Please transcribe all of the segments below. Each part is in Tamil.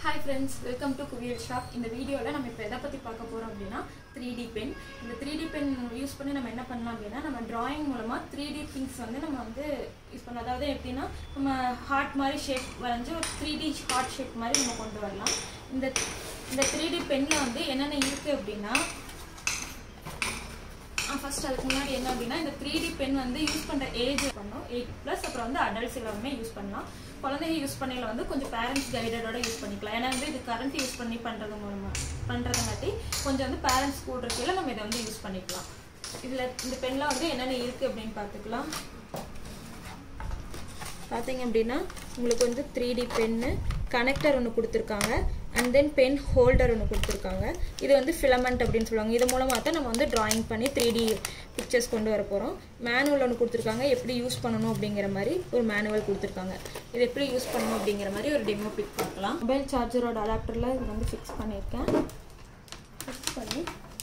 hi friends welcome to Kuviyal shop இந்த வீடியோவில் நம்ம இப்போ எதை பற்றி பார்க்க போகிறோம் அப்படின்னா த்ரீ டி பென் இந்த த்ரீ டி பென் யூஸ் பண்ணி நம்ம என்ன பண்ணலாம் அப்படின்னா நம்ம டிராயிங் மூலமாக த்ரீ டி திங்ஸ் வந்து நம்ம வந்து யூஸ் பண்ணலாம் அதாவது எப்படின்னா நம்ம ஹார்ட் மாதிரி ஷேப் வரைஞ்சி ஒரு த்ரீ டி ஹார்ட் ஷேப் மாதிரி நம்ம கொண்டு வரலாம் இந்த இந்த த்ரீ டி பென்னில் வந்து என்னென்ன இருக்குது அப்படின்னா ஃபர்ஸ்ட் அதுக்கு முன்னாடி என்ன அப்படின்னா இந்த த்ரீ டி பென் வந்து யூஸ் பண்ணுற ஏஜ் பண்ணோம் எயிட் ப்ளஸ் அப்புறம் வந்து அடல்ட்ஸ் எல்லாமே யூஸ் பண்ணலாம் குழந்தைங்க யூஸ் பண்ணையில வந்து கொஞ்சம் பேரண்ட்ஸ் கைடடோட யூஸ் பண்ணிக்கலாம் ஏன்னா வந்து இது கரண்ட் யூஸ் பண்ணி பண்ணுறது மூலமா பண்ணுறதுங்காட்டி கொஞ்சம் வந்து பேரண்ட்ஸ் கூட இருக்கையில நம்ம இதை வந்து யூஸ் பண்ணிக்கலாம் இதில் இந்த பென்னில் வந்து என்னென்ன இருக்குது அப்படின்னு பார்த்துக்கலாம் பார்த்தீங்க அப்படின்னா உங்களுக்கு வந்து த்ரீ டி பென்னு கனெக்டர் ஒன்று கொடுத்துருக்காங்க அண்ட் தென் பென் ஹோல்டர் ஒன்று கொடுத்துருக்காங்க இது வந்து ஃபிலமெண்ட் அப்படின்னு சொல்லுவாங்க இது மூலமாக தான் நம்ம வந்து ட்ராயிங் பண்ணி த்ரீ டி பிக்சர்ஸ் கொண்டு வர போகிறோம் மேனுவல் ஒன்று கொடுத்துருக்காங்க எப்படி யூஸ் பண்ணணும் அப்படிங்கிற மாதிரி ஒரு மேனுவல் கொடுத்துருக்காங்க இது எப்படி யூஸ் பண்ணணும் அப்படிங்கிற மாதிரி ஒரு டெமோ பிக் பார்க்கலாம் மொபைல் சார்ஜரோட அடாப்டரில் இது வந்து ஃபிக்ஸ் பண்ணியிருக்கேன் ஃபிக்ஸ் பண்ணி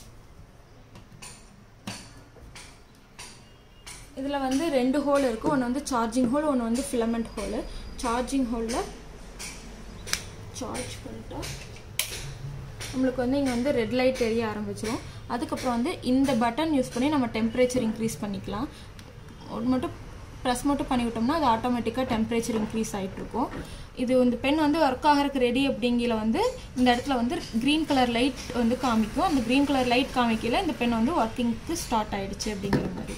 இதில் வந்து ரெண்டு ஹோல் இருக்குது ஒன்று வந்து சார்ஜிங் ஹோல் ஒன்று வந்து ஃபிலமெண்ட் ஹோலு சார்ஜிங் ஹோலில் சார்ஜ் பண்ணிட்டா நம்மளுக்கு வந்து இங்கே வந்து ரெட் லைட் எரிய ஆரம்பிச்சிடும் அதுக்கப்புறம் வந்து இந்த பட்டன் யூஸ் பண்ணி நம்ம டெம்பரேச்சர் இன்க்ரீஸ் பண்ணிக்கலாம் ஒரு மட்டும் ப்ரெஸ் மட்டும் பண்ணி விட்டோம்னா அது ஆட்டோமேட்டிக்காக டெம்பரேச்சர் இன்க்ரீஸ் ஆகிட்டு இருக்கும் இது இந்த பென் வந்து ஒர்க் ஆகிறதுக்கு ரெடி அப்படிங்கிற வந்து இந்த இடத்துல வந்து க்ரீன் கலர் லைட் வந்து காமிக்கும் அந்த க்ரீன் கலர் லைட் காமிக்கல இந்த பென் வந்து ஒர்க்கிங்க்கு ஸ்டார்ட் ஆயிடுச்சு அப்படிங்கிற மாதிரி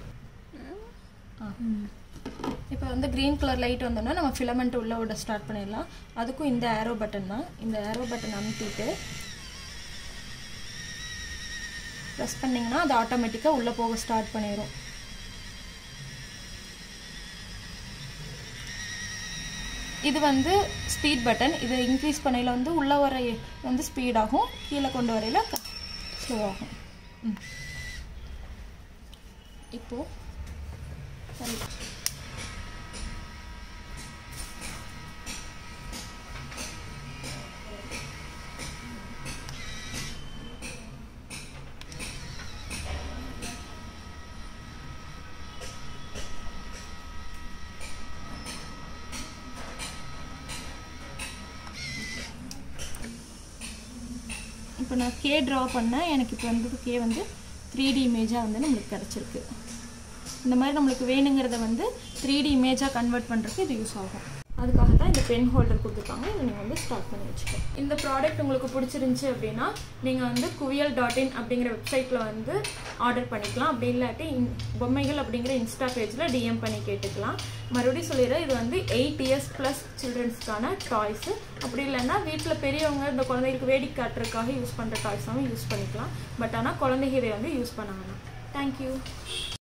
இப்போ வந்து க்ரீன் கலர் லைட் வந்தோம்னா நம்ம ஃபிலமெண்ட் உள்ள விட ஸ்டார்ட் பண்ணிடலாம் அதுக்கும் இந்த ஏரோ பட்டன் தான் இந்த ஏரோ பட்டன் அமுத்திட்டு ப்ரெஸ் பண்ணிங்கன்னா அது ஆட்டோமேட்டிக்காக உள்ளே போக ஸ்டார்ட் பண்ணிடும் இது வந்து ஸ்பீட் பட்டன் இது இன்க்ரீஸ் பண்ணையில் வந்து உள்ளே வர வந்து ஸ்பீடாகும் கீழே கொண்டு வரையில் ஸ்லோ ஆகும் இப்போது சரி இப்போ நான் கே ட்ரா பண்ணேன் எனக்கு இப்போ வந்து கே வந்து த்ரீ டி இமேஜாக வந்து நம்மளுக்கு கிடச்சிருக்கு இந்த மாதிரி நம்மளுக்கு வேணுங்கிறத வந்து த்ரீ டி இமேஜாக கன்வெர்ட் பண்ணுறதுக்கு இது யூஸ் ஆகும் அதுக்காக தான் இந்த பென் ஹோல்டர் கொடுத்துருக்காங்க இதை நீங்கள் வந்து ஸ்டார்ட் பண்ணி வச்சுக்கோங்க இந்த ப்ராடக்ட் உங்களுக்கு பிடிச்சிருந்துச்சி அப்படின்னா நீங்கள் வந்து குவியல் டாட் இன் அப்படிங்கிற வெப்சைட்டில் வந்து ஆர்டர் பண்ணிக்கலாம் அப்படி இல்லாட்டி பொம்மைகள் அப்படிங்கிற இன்ஸ்டா பேஜில் டிஎம் பண்ணி கேட்டுக்கலாம் மறுபடியும் சொல்லிடுறேன் இது வந்து எயிட் இயர்ஸ் ப்ளஸ் சில்ட்ரன்ஸ்க்கான டாய்ஸு அப்படி இல்லைன்னா வீட்டில் பெரியவங்க இந்த குழந்தைகளுக்கு வேடிக்கை காட்டுறதுக்காக யூஸ் பண்ணுற டாய்ஸாகவும் யூஸ் பண்ணிக்கலாம் பட் ஆனால் குழந்தைங்க இதை வந்து யூஸ் பண்ண வேணாம் தேங்க்யூ